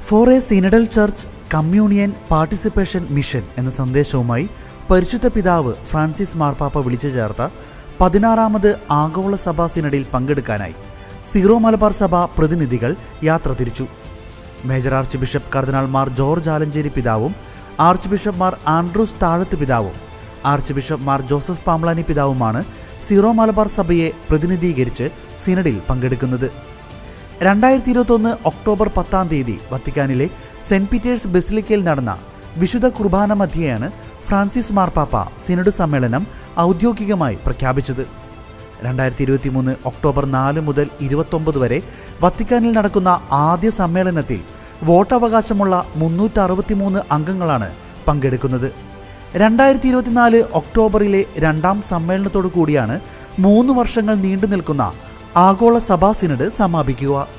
four a synodal church communion participation mission എന്ന സന്ദേശവുമായി പരിശുദ്ധ പിതാവ് ഫ്രാൻസിസ് മാർപ്പാപ്പ വിളിച്ചു ചേർത്ത പതിനാറാമത് ആഗോള സഭാ സിനഡിൽ പങ്കെടുക്കാനായി സീറോ മലബാർ സഭ പ്രതിനിധികൾ യാത്ര തിരിച്ചു major archbishop cardinal Mar George Alencherry പിതാവും ആർച്ച് ബിഷപ്പ് മാർ ആൻഡ്രൂസ് താഴത്ത് പിതാവും ആർച്ച് ബിഷപ്പ് മാർ ജോസഫ് പാംലാനി പിതാവുമാണ് സീറോ മലബാർ സഭയെ പ്രതിനിധീകരിച്ച് സിനഡിൽ പങ്കെടുക്കുന്നത് രണ്ടായിരത്തി ഇരുപത്തൊന്ന് ഒക്ടോബർ പത്താം തീയതി വത്തിക്കാനിലെ സെന്റ് പീറ്റേഴ്സ് ബെസിലിക്കയിൽ നടന്ന വിശുദ്ധ കുർബാന മധ്യയാണ് ഫ്രാൻസിസ് മാർപ്പാപ്പ സിനഡ് സമ്മേളനം ഔദ്യോഗികമായി പ്രഖ്യാപിച്ചത് രണ്ടായിരത്തി ഇരുപത്തി മൂന്ന് ഒക്ടോബർ നാല് മുതൽ ഇരുപത്തൊമ്പത് വരെ വത്തിക്കാനിൽ നടക്കുന്ന ആദ്യ സമ്മേളനത്തിൽ വോട്ടവകാശമുള്ള മുന്നൂറ്റി അറുപത്തിമൂന്ന് അംഗങ്ങളാണ് പങ്കെടുക്കുന്നത് രണ്ടായിരത്തി ഇരുപത്തിനാല് ഒക്ടോബറിലെ രണ്ടാം സമ്മേളനത്തോടു കൂടിയാണ് മൂന്ന് വർഷങ്ങൾ നീണ്ടു നിൽക്കുന്ന ആഗോള സഭാ സിനഡ് സമാപിക്കുക